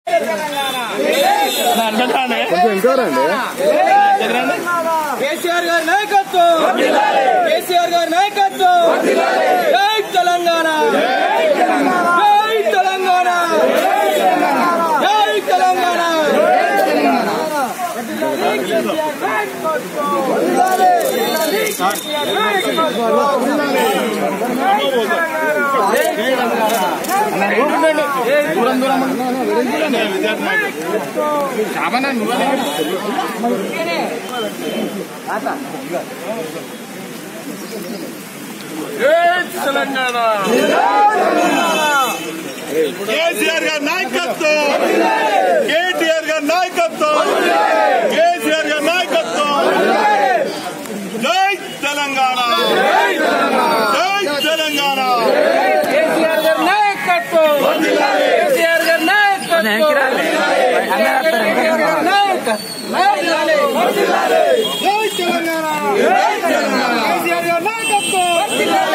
కేసీఆర్ గారి నాయకత్వం కేసీఆర్ గారి నాయకత్వం జై తెలంగాణ జై తెలంగాణ జై తెలంగాణ కేసీఆర్ గారి నాయకత్వం కేటీఆర్ గారి నాయకత్వం కేసీఆర్ గారి నాయకత్వం జై తెలంగాణ జై తెలంగాణ కేసీఆర్ గారి నాయకత్వం కేసీఆర్ గారి నాయకత్వం కేసీఆర్ గారి నాయకత్వం జై తెలంగాణ కేసీఆర్ గారి నాయకత్వం